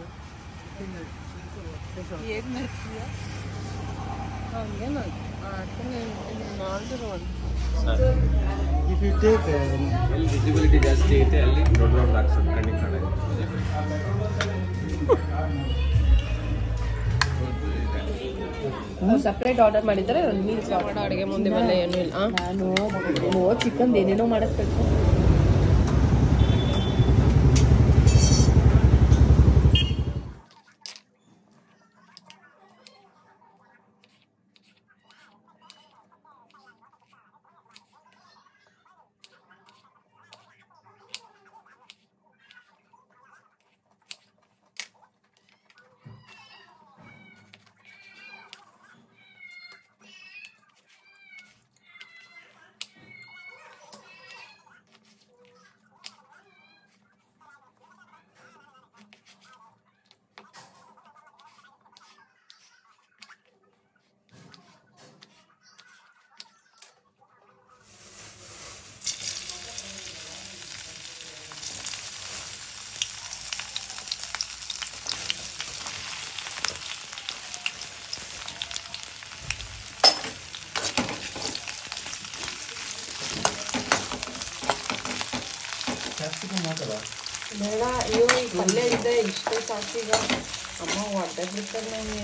ಏನ್ ಮಾಡ್ತೀಯ ಹಂಗೇನು ಮಾಡಿದ್ರು ಒಂದು If you take um, ಎಲ್ಲಿ ವಿಸಿಬಿಲಿಟಿ ಜಾಸ್ತಿ ಐತೆ ಅಲ್ಲಿ ದೊಡ್ಡ ದೊಡ್ಡ ಹಾಕ್ಸೋದು ಕಣ್ಣಿಗೆ ಕಾಣೋದು ಸಪ್ರೇಟ್ ಆರ್ಡರ್ ಮಾಡಿದ್ರೆ ಮೀಲ್ಸ್ ಮಾಡೋ ಅಡುಗೆ ಮುಂದೆ ಮೇಲೆ ಏನೂ ಇಲ್ಲ ನಾನು ಏನೋ ಚಿಕನ್ ಏನೇನೋ ಮಾಡಕ್ಕೆ capsicum ಹಾಕಲ್ಲ ಬೇಡ ಅಯ್ಯೋ ಈ ಪಲ್ಯ ಇದೆ ಇಷ್ಟೇ ಸಾಕೀಗ ಅಮ್ಮ ಒಡ್ಡೆ ಬಿಡ್ತಾರೆ ನನಗೆ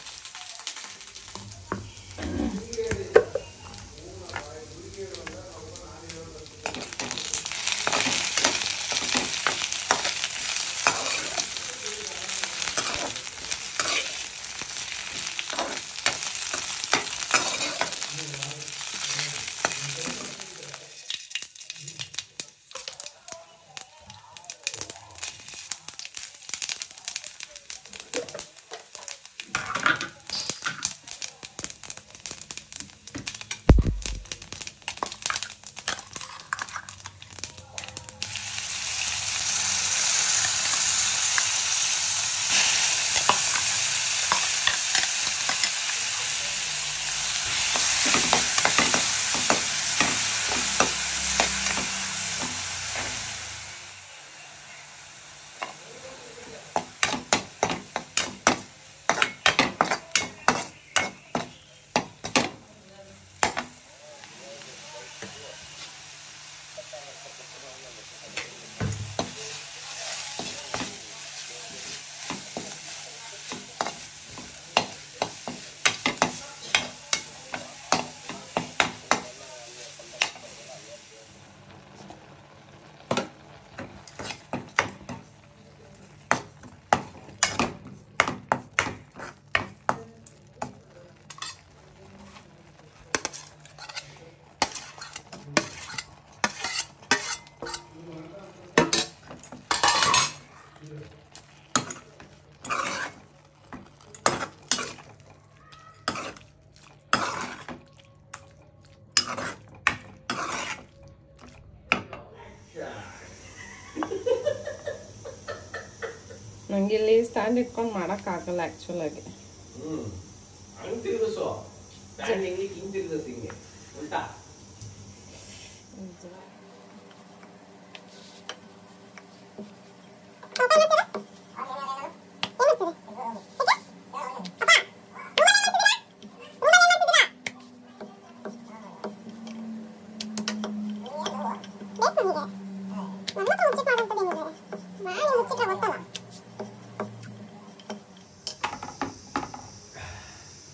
ನಂಗೆ ಇಲ್ಲಿ ಸ್ಟ್ಯಾಂಡ್ ಇಟ್ಕೊಂಡು ಮಾಡೋಕ್ಕಾಗಲ್ಲ ಆ್ಯಕ್ಚುಲ್ ಆಗಿ ಹ್ಮ್ ಹಂಗ್ ತಿರ್ಗಿಸು ಸ್ಟ್ಯಾಂಡ್ ಹಿಂಗೆ ಹಿಂಗ್ ತಿರ್ಗಿಸ್ ಹಿಂಗೆ ಉಲ್ಟಾ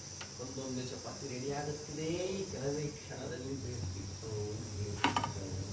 ಒಂದೊಂದು ಚಪಾತಿ ರೆಡಿ ಆಗುತ್ತಿದೆ ಕೆಲವೇ ಕ್ಷಣದಲ್ಲಿ ಬೇಯಿಸ್ತಿತ್ತು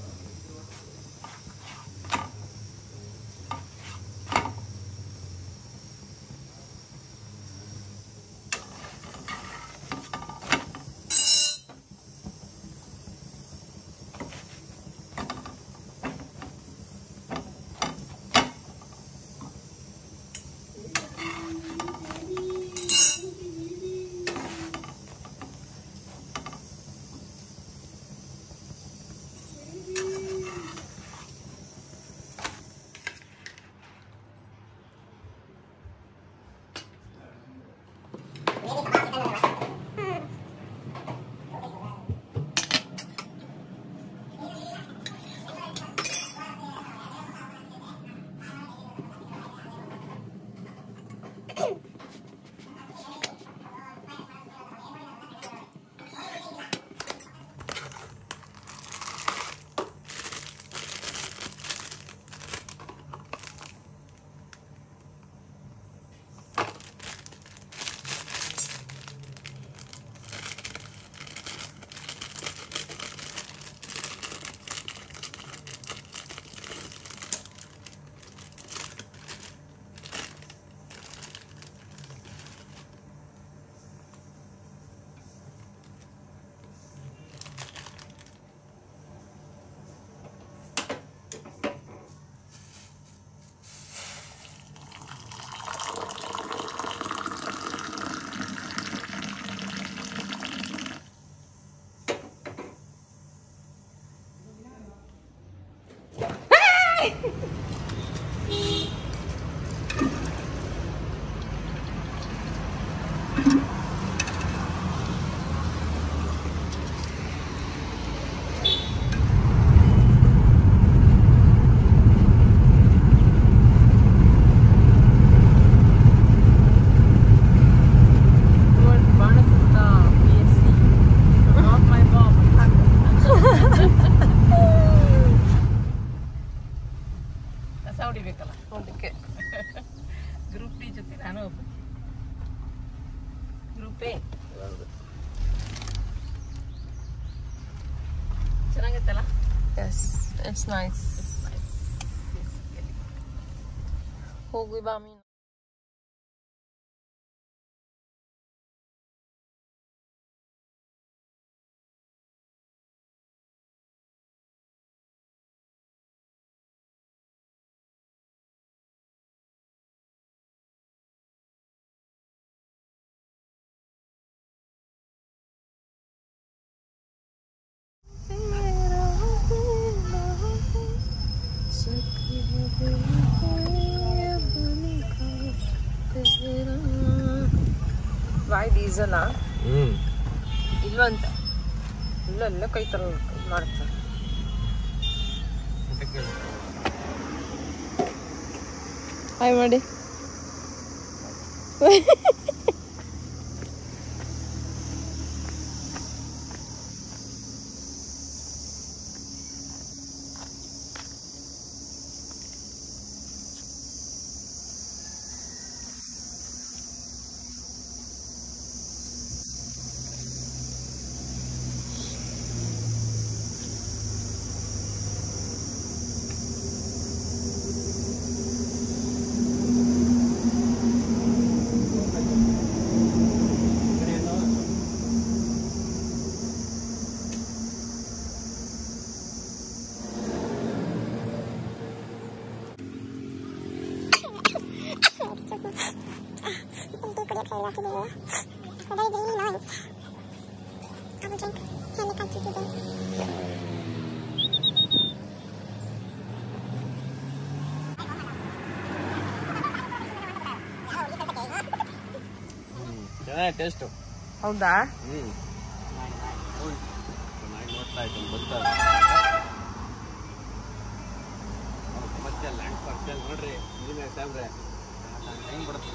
ಪೇ ಚೆನ್ನಾಗಿತ್ತಲ್ಲ ಎಸ್ ಇಟ್ಸ್ ನೈಸ್ ಹೋಗಿ ಬಾ ಮೀನು ವಾಯ್ ಡೀಸೆಲ್ ಹ್ಮ್ ಇಲ್ವಂತ ಇಲ್ಲ ಎಲ್ಲ ಕೈ ತರ ಮಾಡ್ತಾರೆ ಹಾಯ್ ಮಾಡಿ ಚೆನ್ನಾಗಿ ಟೇಸ್ಟು ಹೌದಾ ಹ್ಮ್ ಚೆನ್ನಾಗಿ ನೋಡ್ತಾ ಇದ್ದೀನಿ ಬರ್ತಾ ಮತ್ತೆ ಲ್ಯಾಂಡ್ ಪಾರ್ಕ್ ನೋಡ್ರಿ ಇಂಜಿನಿಯರ್ ಸಾಹೇಬ್ರೆ ಹೆಂಗ್ ಬರುತ್ತೆ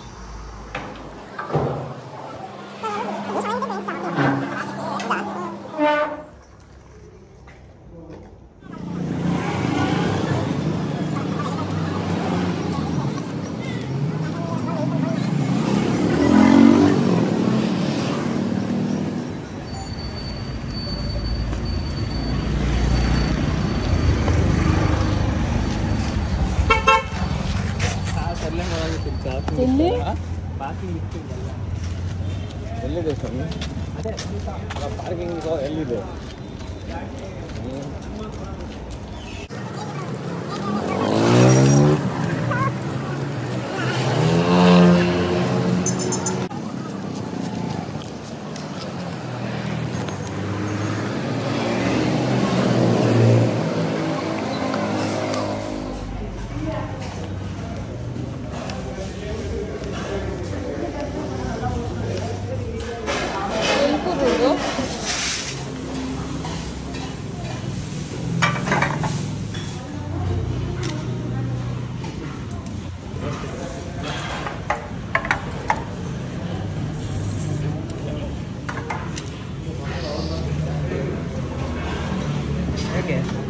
ಎಲ್ಲಿ ಎಲ್ಲಿದೆ ಸ್ವಾಮಿ ಅದೇ ಪಾರ್ಕಿಂಗ್ ಎಲ್ಲಿದೆ ಎಲ್ಲಿ ಕೂರೋದು ಯಾಕೆ